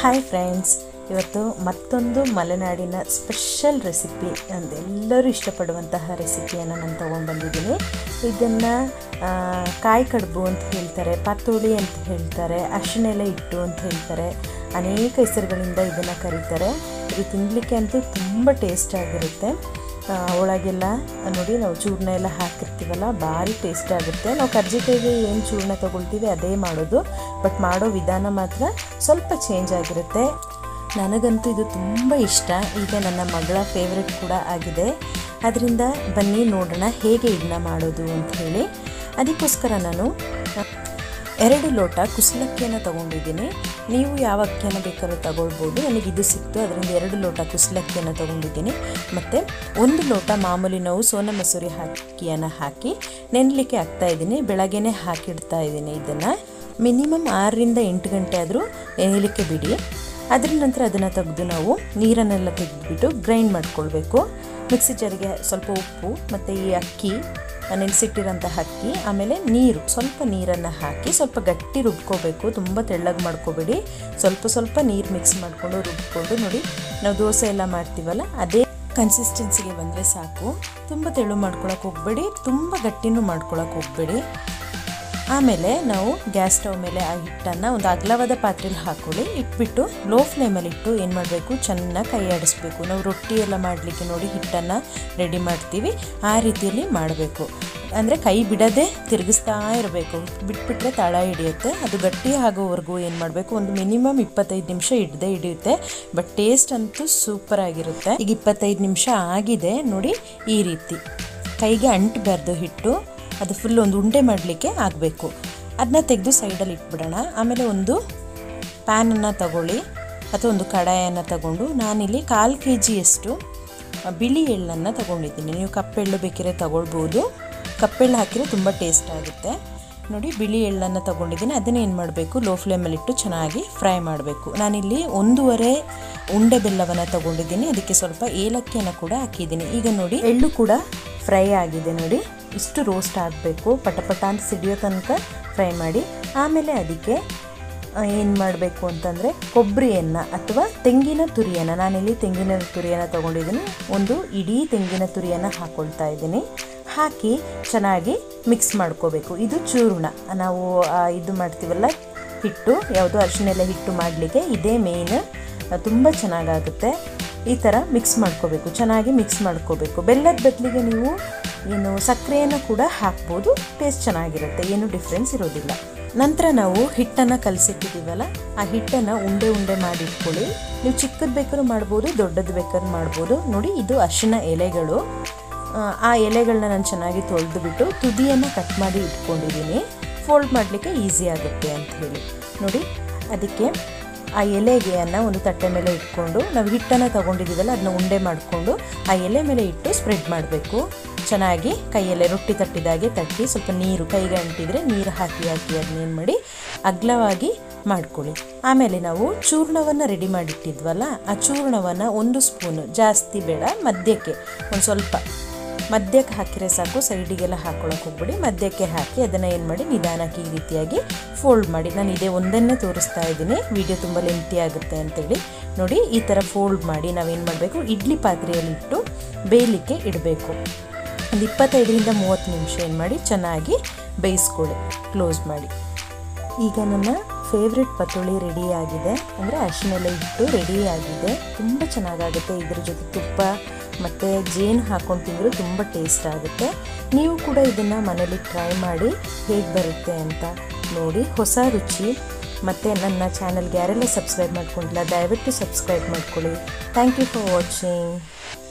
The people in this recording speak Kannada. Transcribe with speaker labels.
Speaker 1: ಹಾಯ್ ಫ್ರೆಂಡ್ಸ್ ಇವತ್ತು ಮತ್ತೊಂದು ಮಲೆನಾಡಿನ ಸ್ಪೆಷಲ್ ರೆಸಿಪಿ ಎಲ್ಲರೂ ಇಷ್ಟಪಡುವಂತಹ ರೆಸಿಪಿಯನ್ನು ನಾನು ತೊಗೊಂಡು ಬಂದಿದ್ದೀನಿ ಇದನ್ನು ಕಾಯಿ ಕಡುಬು ಅಂತ ಹೇಳ್ತಾರೆ ಪಾತೋಳಿ ಅಂತ ಹೇಳ್ತಾರೆ ಅರಿಶಿನೆಲೆ ಇಟ್ಟು ಅಂತ ಹೇಳ್ತಾರೆ ಅನೇಕ ಹೆಸರುಗಳಿಂದ ಇದನ್ನು ಕರೀತಾರೆ ಇದು ತಿನ್ನಲಿಕ್ಕೆ ಅಂತೂ ತುಂಬ ಟೇಸ್ಟ್ ಆಗಿರುತ್ತೆ ಆ, ಒಳಗೆಲ್ಲ ನೋಡಿ ನಾವು ಚೂರ್ಣ ಎಲ್ಲ ಹಾಕಿರ್ತೀವಲ್ಲ ಭಾರಿ ಟೇಸ್ಟ್ ಆಗುತ್ತೆ ನಾವು ಕರ್ಜಿಕಾಯಿಗೆ ಏನು ಚೂರ್ಣ ತೊಗೊಳ್ತೀವಿ ಅದೇ ಮಾಡೋದು ಬಟ್ ಮಾಡೋ ವಿಧಾನ ಮಾತ್ರ ಸ್ವಲ್ಪ ಚೇಂಜ್ ಆಗಿರುತ್ತೆ ನನಗಂತೂ ಇದು ತುಂಬ ಇಷ್ಟ ಈಗ ನನ್ನ ಮಗಳ ಫೇವ್ರೆಟ್ ಕೂಡ ಆಗಿದೆ ಅದರಿಂದ ಬನ್ನಿ ನೋಡೋಣ ಹೇಗೆ ಇದನ್ನ ಮಾಡೋದು ಅಂತ ಹೇಳಿ ಅದಕ್ಕೋಸ್ಕರ ನಾನು ಎರಡು ಲೋಟ ಕುಸಲಕ್ಕಿಯನ್ನು ತೊಗೊಂಡಿದ್ದೀನಿ ನೀವು ಯಾವ ಅಕ್ಕಿಯನ್ನು ಬೇಕಾದ್ರೂ ತಗೊಳ್ಬೋದು ನನಗೆ ಇದು ಸಿಕ್ತು ಅದರಿಂದ ಎರಡು ಲೋಟ ಕುಸಲಕ್ಕಿಯನ್ನು ತೊಗೊಂಡಿದ್ದೀನಿ ಮತ್ತು ಒಂದು ಲೋಟ ಮಾಮೂಲಿ ನಾವು ಸೋನಾ ಮಸೂರಿ ಅಕ್ಕಿಯನ್ನು ಹಾಕಿ ನೆನಲಿಕ್ಕೆ ಹಾಕ್ತಾ ಇದ್ದೀನಿ ಬೆಳಗ್ಗೆನೇ ಹಾಕಿಡ್ತಾ ಇದ್ದೀನಿ ಇದನ್ನು ಮಿನಿಮಮ್ ಆರರಿಂದ ಎಂಟು ಗಂಟೆ ಆದರೂ ನೆನೆಯಲಿಕ್ಕೆ ಬಿಡಿ ಅದರ ನಂತರ ಅದನ್ನು ತೆಗೆದು ನಾವು ನೀರನ್ನೆಲ್ಲ ತೆಗೆದುಬಿಟ್ಟು ಗ್ರೈಂಡ್ ಮಾಡ್ಕೊಳ್ಬೇಕು ಮಿಕ್ಸಿ ಜಾರಿಗೆ ಸ್ವಲ್ಪ ಉಪ್ಪು ಮತ್ತು ಈ ಅಕ್ಕಿ ನೆನೆಸಿಟ್ಟಿರೋಂಥ ಅಕ್ಕಿ ಆಮೇಲೆ ನೀರು ಸ್ವಲ್ಪ ನೀರನ್ನು ಹಾಕಿ ಸ್ವಲ್ಪ ಗಟ್ಟಿ ರುಬ್ಕೋಬೇಕು ತುಂಬ ತೆಳ್ಳಗೆ ಮಾಡ್ಕೋಬೇಡಿ ಸ್ವಲ್ಪ ಸ್ವಲ್ಪ ನೀರು ಮಿಕ್ಸ್ ಮಾಡಿಕೊಂಡು ರುಬ್ಕೊಂಡು ನೋಡಿ ನಾವು ದೋಸೆ ಎಲ್ಲ ಮಾಡ್ತೀವಲ್ಲ ಅದೇ ಕನ್ಸಿಸ್ಟೆನ್ಸಿಗೆ ಬಂದರೆ ಸಾಕು ತುಂಬ ತೆಳು ಮಾಡ್ಕೊಳಕ್ಕೆ ಹೋಗಬೇಡಿ ತುಂಬ ಗಟ್ಟಿನೂ ಮಾಡ್ಕೊಳಕ್ಕೆ ಹೋಗಬೇಡಿ ಆಮೇಲೆ ನಾವು ಗ್ಯಾಸ್ ಸ್ಟವ್ ಮೇಲೆ ಆ ಹಿಟ್ಟನ್ನು ಒಂದು ಅಗಲವಾದ ಪಾತ್ರೆಯಲ್ಲಿ ಹಾಕ್ಕೊಳ್ಳಿ ಇಟ್ಬಿಟ್ಟು ಲೋ ಫ್ಲೇಮಲ್ಲಿ ಇಟ್ಟು ಏನು ಮಾಡಬೇಕು ಚೆನ್ನಾಗಿ ಕೈ ಆಡಿಸ್ಬೇಕು ನಾವು ರೊಟ್ಟಿ ಎಲ್ಲ ಮಾಡಲಿಕ್ಕೆ ನೋಡಿ ಹಿಟ್ಟನ್ನು ರೆಡಿ ಮಾಡ್ತೀವಿ ಆ ರೀತಿಯಲ್ಲಿ ಮಾಡಬೇಕು ಅಂದರೆ ಕೈ ಬಿಡದೆ ತಿರುಗಿಸ್ತಾ ಇರಬೇಕು ಬಿಟ್ಬಿಟ್ರೆ ತಳ ಹಿಡಿಯುತ್ತೆ ಅದು ಗಟ್ಟಿ ಆಗೋವರೆಗೂ ಏನು ಮಾಡಬೇಕು ಒಂದು ಮಿನಿಮಮ್ ಇಪ್ಪತ್ತೈದು ನಿಮಿಷ ಹಿಡ್ದೆ ಹಿಡಿಯುತ್ತೆ ಬಟ್ ಟೇಸ್ಟ್ ಅಂತೂ ಸೂಪರ್ ಆಗಿರುತ್ತೆ ಈಗ ಇಪ್ಪತ್ತೈದು ನಿಮಿಷ ಆಗಿದೆ ನೋಡಿ ಈ ರೀತಿ ಕೈಗೆ ಅಂಟಬಾರ್ದು ಹಿಟ್ಟು ಅದು ಫುಲ್ ಒಂದು ಉಂಡೆ ಮಾಡಲಿಕ್ಕೆ ಆಗಬೇಕು ಅದನ್ನ ತೆಗೆದು ಸೈಡಲ್ಲಿ ಇಟ್ಬಿಡೋಣ ಆಮೇಲೆ ಒಂದು ಪ್ಯಾನನ್ನು ತಗೊಳ್ಳಿ ಅಥವಾ ಒಂದು ಕಡಾಯನ್ನು ತಗೊಂಡು ನಾನಿಲ್ಲಿ ಕಾಲು ಕೆ ಜಿಯಷ್ಟು ಬಿಳಿ ಎಳ್ಳನ್ನು ತಗೊಂಡಿದ್ದೀನಿ ನೀವು ಕಪ್ಪೆಳ್ಳು ಬೇಕಿದ್ರೆ ತಗೊಳ್ಬೋದು ಕಪ್ಪೆಳ್ಳು ಹಾಕಿದ್ರೆ ತುಂಬ ಟೇಸ್ಟ್ ಆಗುತ್ತೆ ನೋಡಿ ಬಿಳಿ ಎಳ್ಳನ್ನು ತಗೊಂಡಿದ್ದೀನಿ ಅದನ್ನ ಏನು ಮಾಡಬೇಕು ಲೋ ಫ್ಲೇಮಲ್ಲಿ ಇಟ್ಟು ಚೆನ್ನಾಗಿ ಫ್ರೈ ಮಾಡಬೇಕು ನಾನಿಲ್ಲಿ ಒಂದೂವರೆ ಉಂಡೆ ಬೆಲ್ಲವನ್ನು ತಗೊಂಡಿದ್ದೀನಿ ಅದಕ್ಕೆ ಸ್ವಲ್ಪ ಏಲಕ್ಕಿಯನ್ನು ಕೂಡ ಹಾಕಿದ್ದೀನಿ ಈಗ ನೋಡಿ ಎಳ್ಳು ಕೂಡ ಫ್ರೈ ಆಗಿದೆ ನೋಡಿ ಇಷ್ಟು ರೋಸ್ಟ್ ಆಗಬೇಕು ಪಟಪಟ ಅಂತ ಸಿಡಿಯೋ ತನಕ ಫ್ರೈ ಮಾಡಿ ಆಮೇಲೆ ಅದಕ್ಕೆ ಏನು ಮಾಡಬೇಕು ಅಂತಂದರೆ ಕೊಬ್ಬರಿಯನ್ನು ಅಥವಾ ತೆಂಗಿನ ತುರಿಯನ್ನು ನಾನಿಲ್ಲಿ ತೆಂಗಿನ ತುರಿಯನ್ನು ತೊಗೊಂಡಿದ್ದೀನಿ ಒಂದು ಇಡೀ ತೆಂಗಿನ ತುರಿಯನ್ನು ಹಾಕ್ಕೊಳ್ತಾ ಇದ್ದೀನಿ ಹಾಕಿ ಚೆನ್ನಾಗಿ ಮಿಕ್ಸ್ ಮಾಡ್ಕೋಬೇಕು ಇದು ಚೂರ್ಣ ನಾವು ಆ, ಇದು ಮಾಡ್ತೀವಲ್ಲ ಹಿಟ್ಟು ಯಾವುದು ಅರಿಶಿನೆಲ್ಲ ಹಿಟ್ಟು ಮಾಡಲಿಕ್ಕೆ ಇದೇ ಮೇಯ್ನ್ ತುಂಬ ಚೆನ್ನಾಗಾಗುತ್ತೆ ಈ ಥರ ಮಿಕ್ಸ್ ಮಾಡ್ಕೋಬೇಕು ಚೆನ್ನಾಗಿ ಮಿಕ್ಸ್ ಮಾಡ್ಕೋಬೇಕು ಬೆಲ್ಲದ ಬದಲಿಗೆ ನೀವು ಏನು ಸಕ್ಕರೆಯನ್ನು ಕೂಡ ಹಾಕ್ಬೋದು ಟೇಸ್ಟ್ ಚೆನ್ನಾಗಿರುತ್ತೆ ಏನು ಡಿಫ್ರೆನ್ಸ್ ಇರೋದಿಲ್ಲ ನಂತರ ನಾವು ಹಿಟ್ಟನ್ನು ಕಲಸಿಟ್ಟಿದ್ದೀವಲ್ಲ ಆ ಹಿಟ್ಟನ್ನು ಉಂಡೆ ಉಂಡೆ ಮಾಡಿ ಇಟ್ಕೊಳ್ಳಿ ನೀವು ಚಿಕ್ಕದು ಬೇಕಾದ್ರೂ ಮಾಡ್ಬೋದು ದೊಡ್ಡದು ಬೇಕಾದ್ರೂ ಮಾಡ್ಬೋದು ನೋಡಿ ಇದು ಅರಿಶಿನ ಎಲೆಗಳು ಆ, ಆ ಎಲೆಗಳನ್ನ ನಾನು ಚೆನ್ನಾಗಿ ತೊಳೆದು ಬಿಟ್ಟು ತುದಿಯನ್ನು ಕಟ್ ಮಾಡಿ ಇಟ್ಕೊಂಡಿದ್ದೀನಿ ಫೋಲ್ಡ್ ಮಾಡಲಿಕ್ಕೆ ಈಸಿ ಆಗುತ್ತೆ ಅಂತ ಹೇಳಿ ನೋಡಿ ಅದಕ್ಕೆ ಆ ಎಲೆಗೆಯನ್ನು ಒಂದು ತಟ್ಟೆ ಮೇಲೆ ಇಟ್ಕೊಂಡು ನಾವು ಹಿಟ್ಟನ್ನು ತೊಗೊಂಡಿದ್ದೀವಲ್ಲ ಅದನ್ನ ಉಂಡೆ ಮಾಡಿಕೊಂಡು ಆ ಎಲೆ ಮೇಲೆ ಇಟ್ಟು ಸ್ಪ್ರೆಡ್ ಮಾಡಬೇಕು ಚೆನ್ನಾಗಿ ಕೈಯಲ್ಲೇ ರೊಟ್ಟಿ ತಟ್ಟಿದಾಗೆ ತಟ್ಟಿ ಸ್ವಲ್ಪ ನೀರು ಕೈಗೆ ಅಂಟಿದರೆ ನೀರು ಹಾಕಿ ಹಾಕಿ ಅದನ್ನೇನು ಮಾಡಿ ಅಗ್ಲವಾಗಿ ಮಾಡ್ಕೊಳ್ಳಿ ಆಮೇಲೆ ನಾವು ಚೂರ್ಣವನ್ನು ರೆಡಿ ಮಾಡಿಟ್ಟಿದ್ವಲ್ಲ ಆ ಚೂರ್ಣವನ್ನು ಒಂದು ಸ್ಪೂನು ಜಾಸ್ತಿ ಬೇಡ ಮಧ್ಯಕ್ಕೆ ಒಂದು ಸ್ವಲ್ಪ ಮಧ್ಯಕ್ಕೆ ಹಾಕಿದ್ರೆ ಸಾಕು ಸೈಡಿಗೆಲ್ಲ ಹಾಕ್ಕೊಳಕ್ಕೆ ಹೋಗ್ಬೇಡಿ ಮಧ್ಯಕ್ಕೆ ಹಾಕಿ ಅದನ್ನು ಏನು ಮಾಡಿ ನಿಧಾನಕ್ಕೆ ಈ ರೀತಿಯಾಗಿ ಫೋಲ್ಡ್ ಮಾಡಿ ನಾನು ಇದೇ ಒಂದನ್ನೇ ತೋರಿಸ್ತಾ ಇದ್ದೀನಿ ವಿಡಿಯೋ ತುಂಬ ಲೆಂತಿ ಆಗುತ್ತೆ ಅಂತೇಳಿ ನೋಡಿ ಈ ಥರ ಫೋಲ್ಡ್ ಮಾಡಿ ನಾವೇನು ಮಾಡಬೇಕು ಇಡ್ಲಿ ಪಾತ್ರೆಯಲ್ಲಿ ಇಟ್ಟು ಬೇಯಲಿಕ್ಕೆ ಇಡಬೇಕು ಒಂದು ಇಪ್ಪತ್ತೈದರಿಂದ ಮೂವತ್ತು ನಿಮಿಷ ಏನು ಮಾಡಿ ಚೆನ್ನಾಗಿ ಬೇಯಿಸ್ಕೊಳ್ಳಿ ಕ್ಲೋಸ್ ಮಾಡಿ ಈಗ ನನ್ನ ಫೇವ್ರೆಟ್ ಪತೋಳಿ ರೆಡಿ ಆಗಿದೆ ಅಂದರೆ ಅರಿಶಿನೆಲ್ಲ ಇಟ್ಟು ರೆಡಿ ಆಗಿದೆ ತುಂಬ ಚೆನ್ನಾಗಾಗುತ್ತೆ ಇದ್ರ ಜೊತೆ ತುಪ್ಪ ಮತ್ತು ಜೇನು ಹಾಕ್ಕೊಂಡು ತಿಂದರೂ ತುಂಬ ಟೇಸ್ಟ್ ಆಗುತ್ತೆ ನೀವು ಕೂಡ ಇದನ್ನು ಮನೇಲಿ ಟ್ರೈ ಮಾಡಿ ಹೇಗೆ ಬರುತ್ತೆ ಅಂತ ನೋಡಿ ಹೊಸ ರುಚಿ ಮತ್ತು ನನ್ನ ಚಾನಲ್ಗೆ ಯಾರೆಲ್ಲ ಸಬ್ಸ್ಕ್ರೈಬ್ ಮಾಡ್ಕೊಂಡಿಲ್ಲ ದಯವಿಟ್ಟು ಸಬ್ಸ್ಕ್ರೈಬ್ ಮಾಡ್ಕೊಳ್ಳಿ ಥ್ಯಾಂಕ್ ಯು ಫಾರ್ ವಾಚಿಂಗ್